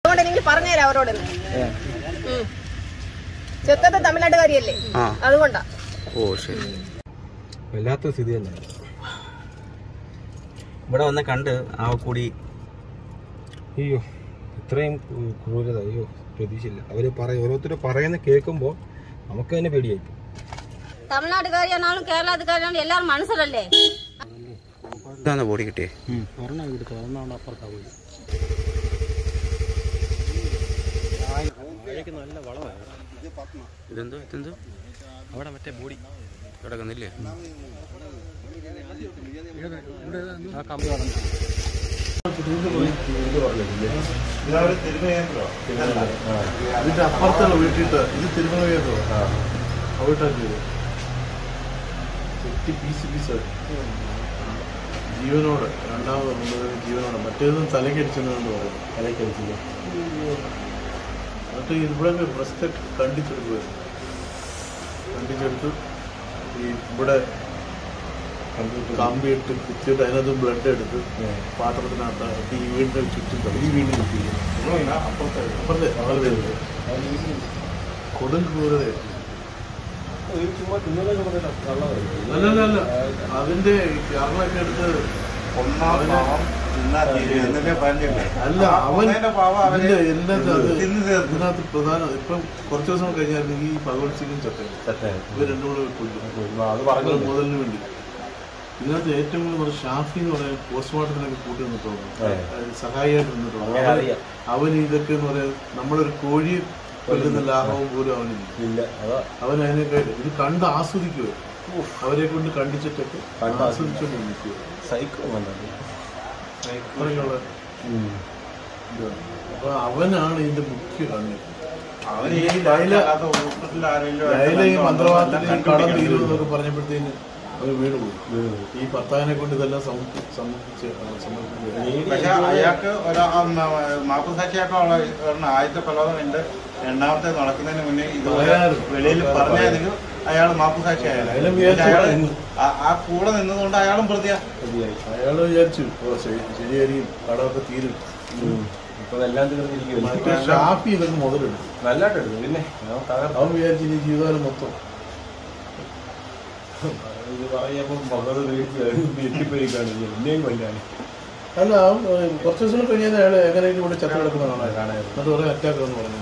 അതുകൊണ്ട് എനിക്ക് പറഞ്ഞുതരാം അവരോട് ചെത്തത്തെ തമിഴ്നാട്ടുകാരിയല്ലേ ആ അതുകൊണ്ടാ ഓ ശരി വല്ലാത്ത സ്ഥിതി തന്നെ ഇവിടെ വന്ന് കണ്ട് ആ കൂടി അയ്യോ ഇത്രയും ഉം, ക്രൂരത അയ്യോ പ്രതീക്ഷയില്ല അവര് പറയും ഓരോരുത്തർ പറയുന്ന കേൾക്കുമ്പോൾ നമുക്ക് തന്നെ പേടിയായി തമിഴ്നാട്ടുകാരിയാണാലും കേരളത്തുകാരിയാണാലും എല്ലാവരും മനുഷ്യരല്ലേ ഇതാണ് ബോഡി കിട്ടിയേ ഇതെന്തോ ഇതെന്തോ അവിടെ മറ്റേ ബോഡി കിടക്കുന്നില്ലേ ഇതിന്റെ അപ്പുറത്തുള്ള വീട്ടിട്ട് ഇത് തിരുമലയോ അവിട്ടാക്കി ചെത്തി പീസ് പീസ് ജീവനോട് രണ്ടാമത് കൊണ്ടുപോയി ജീവനോട് മറ്റേതും തലക്കടിച്ചെന്നു പറയും തലക്കടിച്ചില്ല എന്നിട്ട് ഇവിടെ ബ്രസ്റ്റ് കണ്ടിച്ചെടുക്കുമായിരുന്നു കണ്ടിച്ചെടുത്ത് ഈ ഇവിടെ കമ്പിയിട്ട് കുത്തിയിട്ട് അതിനകത്ത് ബ്ലഡ് എടുത്ത് പാത്രത്തിനകത്ത് ഈ വീടിന്റെ ചുറ്റും തള്ളി. ഈ വീടിന് ചുറ്റും അപ്പുറത്തെ അപ്പുറത്തെ അപ്പുറത്തെ കൊടും ക്രൂരതയാണ് അല്ലല്ല അല്ല അതിന്റെ കരണൊക്കെ എടുത്ത് അവന് അല്ല അവൻ ഇതിന്റെ എല്ലാത്തും അത് ഇതിനകത്ത് പ്രധാനം ഇപ്പം കുറച്ച് ദിവസം കഴിഞ്ഞായിരുന്നു ഈ ഭഗവത് സിംഗും ചത്തേ ഇവർ രണ്ടും കൂടെ കൊല്ലും അത് മുതലിന് വേണ്ടി ഇതിനകത്ത് ഏറ്റവും കൂടുതൽ പറഞ്ഞ ഷാഫി എന്ന് പറയാൻ പോസ്റ്റ്മോർട്ടത്തിനൊക്കെ കൂട്ടി നിന്നിട്ടുണ്ട് സഹായിയായിട്ട് നിന്നിട്ടുണ്ട് അവൻ- അവൻ ഇതൊക്കെ എന്ന് പറയാൻ നമ്മളൊരു കോഴിയെ കൊല്ലുന്ന ലാഭവും പോലും അവനില്ല അവൻ അതിനൊക്കെ ഇത് കണ്ട് ആസ്വദിക്കുക അവരെ കൊണ്ട് കണ്ടിച്ചിട്ടൊക്കെ ആസ്വദിച്ചുകൊണ്ട് നിൽക്കുക അങ്ങനെയുള്ള ഇതാണ്. അപ്പൊ അവനാണ് ഇതിന്റെ മുഖ്യ കണ്ണി ലൈല ഈ മന്ത്രവാദത്തിന് ഈ കടം തീരുമെന്നൊക്കെ പറഞ്ഞപ്പോഴത്തേന് അവർ വീണ് പോയി ഈ ഭർത്താവിനെ കൊണ്ട് ഇതെല്ലാം സമർപ്പി- സമർപ്പിച്ച് ആ, സമർപ്പിച്ച് പക്ഷെ അയാൾക്ക് ഒരു മാപ്പുസാക്ഷിയായിട്ടുള്ള ഒരെണ്ണം ആദ്യത്തെ കൊലപാതകം ഉണ്ട് രണ്ടാമത്തെ നടക്കുന്നതിന് മുന്നേ ഇതുപോലെ പറയാറ്. വെളിയിൽ പറഞ്ഞതിന് അയാൾ മാപ്പുസാക്ഷിയായാലും അയാളും വിചാരിച്ചു അയാള് നിന്ന്. ആ- ആ കൂടെ നിന്നതുകൊണ്ട് അയാളും പ്രതിയാ മതിയായി അയാള് വിചാരിച്ചു ഓ ശരി ശരിയായിരിക്കും കടമൊക്കെ തീരും മറ്റേ ഷാഫി ഇതൊക്കെ മുതലെടുത്തു നല്ലതായിട്ട് പിന്നെ അവൻ വിചാരിച്ചു ഇനി ജീവിതകാലം മൊത്തം ഇത് പറയുമ്പോൾ മകള് എത്തിപ്പോയിക്കാണ് എന്നെയും കൊല്ലാൻ അല്ല അവൻ ഏഹ്, കുറച്ച് ദിവസം കഴിഞ്ഞാൽ അയാൾ എങ്ങനെയെങ്കിലും ഇവിടെ ചത്ത കിടക്കുന്ന കാണാൻ എന്നിട്ട് പറയാം അറ്റാക്ക് എന്ന് പറഞ്ഞു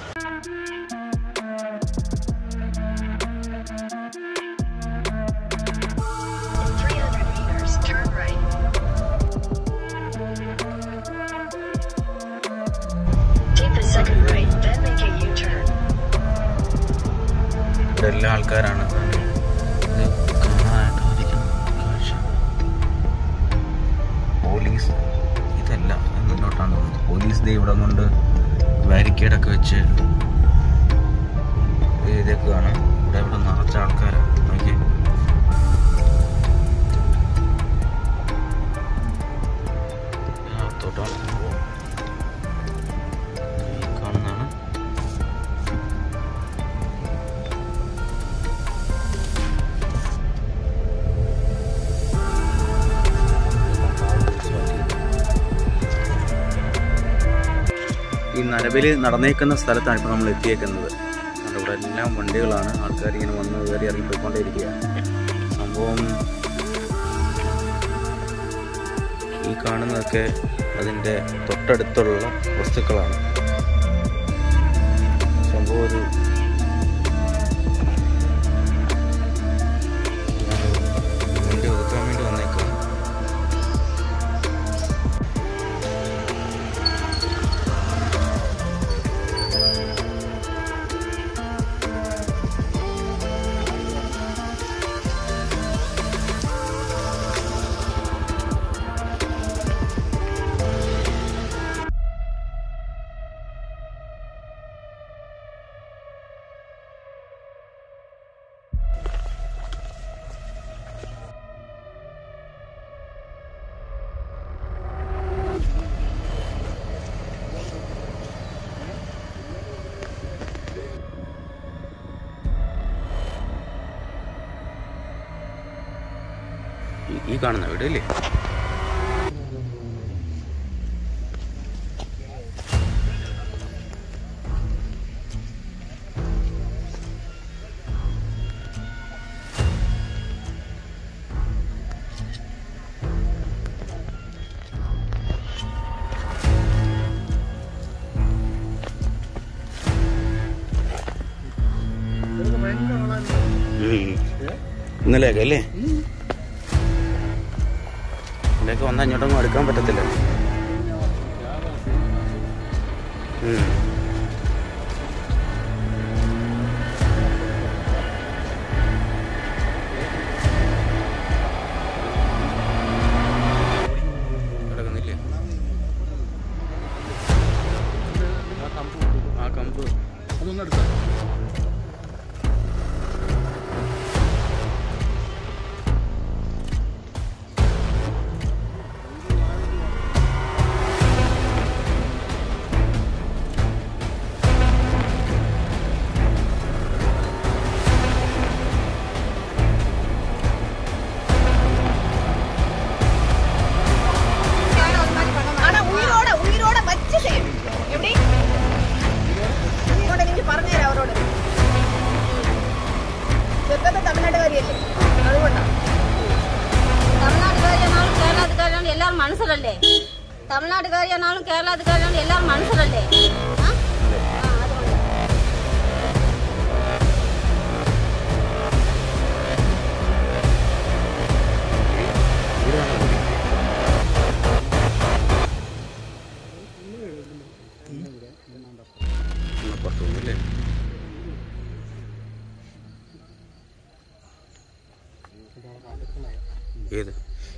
In 300 meters, turn right. Take the second right, then make a U-turn. ഇവിടെ എല്ലാ ആൾക്കാരാണ് ഇത് കാണാനായിട്ടായിരിക്കും കാഴ്ച പോലീസ് ഇതല്ല ഇത് മുന്നോട്ടാണ് തോന്നുന്നത് പോലീസ് ദേ ഇവിടെ കൊണ്ട് ബാരിക്കേഡൊക്കെ വെച്ച് ഇത് ചെയ്തേക്കുകയാണ് ഇവിടെ ഇവിടെ നിറച്ച ആൾക്കാരാണ് നോക്കിയേ അകത്തോട്ടാണ് സംഭവം ഈ കാണുന്നതാണ് ഈ നരബലി നടന്നേക്കുന്ന സ്ഥലത്താണ് ഇപ്പോൾ നമ്മൾ എത്തിയേക്കുന്നത് അതുകൊണ്ട് ഇവിടെ എല്ലാം വണ്ടികളാണ് ആൾക്കാർ ഇങ്ങനെ വന്ന് കയറി ഇറങ്ങി പോയിക്കൊണ്ടേയിരിക്കുകയാണ് സംഭവം ഈ കാണുന്നതൊക്കെ അതിൻ്റെ തൊട്ടടുത്തുള്ള വസ്തുക്കളാണ് സംഭവം ഒരു വണ്ടി ഒതുക്കാൻ വേണ്ടി വന്നേക്കുക ഈ- ഈ കാണുന്ന വീട് അല്ലേ ഇന്നലെയൊക്കെ അല്ലേ ഇവിടെയൊക്കെ വന്നാൽ ഇങ്ങോട്ടൊന്നും അടുക്കാൻ പറ്റത്തില്ല ഉം. കിടക്കുന്നില്ലേ ആ കമ്പ് അതൊന്നും എടുക്കാം ஆனா உயிரோட உயிரோட வச்சு செய்யணும் எப்படி உயிரோட நீங்க പറഞ്ഞുതരാം അവരോട് ചെറുക്കത്തെ തമിഴ്നാട്ടുകാരിയല്ലേ അതുകൊണ്ടാ തമിഴ്നാട്ടുകാരിയാണാലും കേരളത്തുകാരിയാണാലും എല്ലാവരും മനുഷ്യരല്ലേ തമിഴ്നാട്ടുകാരിയാണാലും കേരളത്തുകാരിയാണാലും എല്ലാവരും മനുഷ്യരല്ലേ ആ? ആ, അതുകൊണ്ട്. ഒന്ന് പുറത്ത് പോകുന്നില്ലേ ഏത്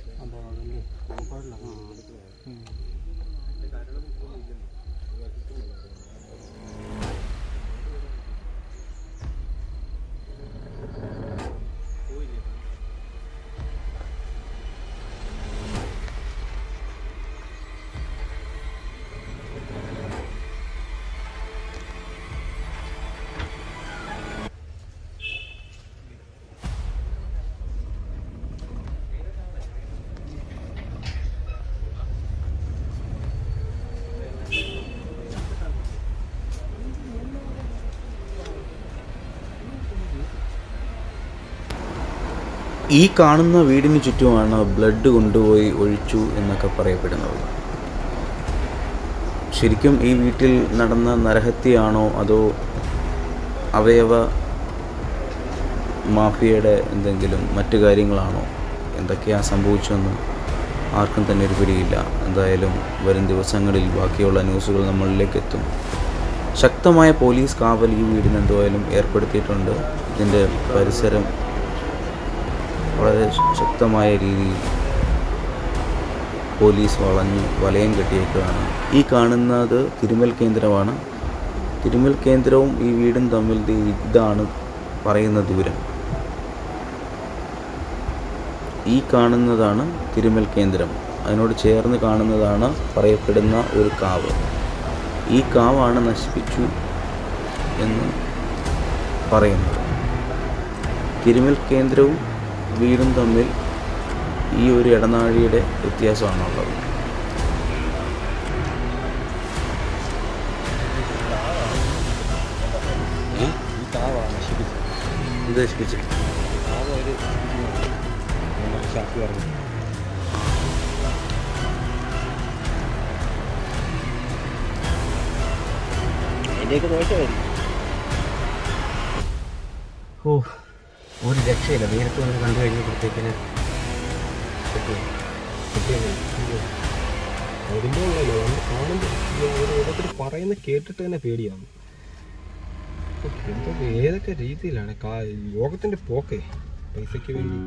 ഈ കാണുന്ന വീടിന് ചുറ്റുമാണ് ബ്ലഡ് കൊണ്ടുപോയി ഒഴിച്ചു എന്നൊക്കെ പറയപ്പെടുന്നത് ശരിക്കും ഈ വീട്ടിൽ നടന്ന നരഹത്യയാണോ അതോ അവയവ മാഫിയയുടെ എന്തെങ്കിലും മറ്റു കാര്യങ്ങളാണോ എന്തൊക്കെയാണ് സംഭവിച്ചതെന്ന് ആർക്കും തന്നെ ഒരു പിടിയില്ല എന്തായാലും വരും ദിവസങ്ങളിൽ ബാക്കിയുള്ള ന്യൂസുകൾ നമ്മളിലേക്ക് എത്തും ശക്തമായ പോലീസ് കാവൽ ഈ വീടിന് എന്തായാലും ഏർപ്പെടുത്തിയിട്ടുണ്ട് ഇതിൻ്റെ പരിസരം വളരെ ശക്തമായ രീതിയിൽ പോലീസ് വളഞ്ഞ് വലയം കെട്ടിയേക്കുകയാണ് ഈ കാണുന്നത് തിരുമൽ കേന്ദ്രമാണ് തിരുമൽ കേന്ദ്രവും ഈ വീടും തമ്മിൽ ദേ ഇതാണ് പറയുന്ന ദൂരം ഈ കാണുന്നതാണ് തിരുമൽ കേന്ദ്രം അതിനോട് ചേർന്ന് കാണുന്നതാണ് പറയപ്പെടുന്ന ഒരു കാവ് ഈ കാവാണ് നശിപ്പിച്ചു എന്ന് പറയുന്നത് തിരുമൽ കേന്ദ്രവും വീടും തമ്മിൽ ഈ ഒരു ഇടനാഴിയുടെ വ്യത്യാസമാണുള്ളത് ഇത് നശിപ്പിച്ച് അതിൻ്റെയൊക്കെ ദോഷമായിരിക്കും ഓ ഒരു രക്ഷയില്ല നേരത്തെ വന്ന് കണ്ടു കഴിഞ്ഞപ്പോഴത്തേക്കിന് അതിൻ്റെ ഉള്ളല്ലോ നമ്മൾ കാണുമ്പോൾ ഓരോരുത്തർ പറയുന്ന കേട്ടിട്ട് തന്നെ പേടിയാണ് ഓ, എന്തൊക്കെ ഏതൊക്കെ രീതിയിലാണ് കാ- ലോകത്തിന്റെ പോക്കേ പൈസയ്ക്ക് വേണ്ടി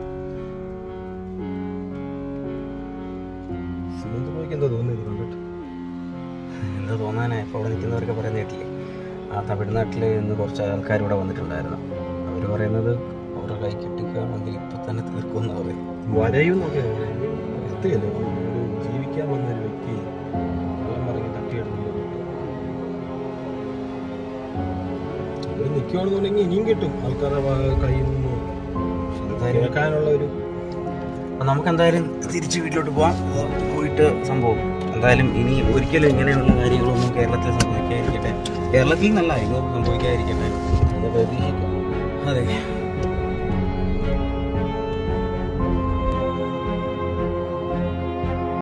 സുമന്ത്രയ്ക്ക് എന്താ തോന്നുന്നത് കണ്ടിട്ട് എന്താ തോന്നാനായി ഇപ്പോൾ അവിടെ നിൽക്കുന്നവരൊക്കെ പറയുന്ന കേട്ടില്ലേ ആ തമിഴ്നാട്ടിൽ നിന്ന് കുറച്ച് ആൾക്കാർ ഇവിടെ വന്നിട്ടുണ്ടായിരുന്നു അവർ പറയുന്നത് അവരുടെ കൈ കിട്ടിക്കുകയാണെങ്കിൽ ഇപ്പം തന്നെ തീർക്കുമെന്ന് പറയും വരയുന്നൊക്കെ എത്തുകയല്ലേ ഒരു ജീവിക്കാൻ വന്ന ഒരു വ്യക്തി വെള്ളം ഇറങ്ങി തട്ടിയിടുന്നത് ഇവിടെ നിൽക്കുകയാണെന്നുണ്ടെങ്കിൽ ഇനിയും കിട്ടും ആൾക്കാരുടെ ഭാ- കയ്യിൽ നിന്ന് എന്തായാലും കേൾക്കാനുള്ള ഒരു അപ്പം നമുക്ക് എന്തായാലും തിരിച്ച് വീട്ടിലോട്ട് പോവാം പോയിട്ട് സംഭവം എന്തായാലും ഇനി ഒരിക്കലും ഇങ്ങനെയുള്ള കാര്യങ്ങളൊന്നും കേരളത്തിൽ സംഭവിക്കാതിരിക്കട്ടെ കേരളത്തിൽ നിന്നല്ല ഇത് സംഭവിക്കാതിരിക്കട്ടെ അത് പ്രതീക്ഷിക്കാം അതെ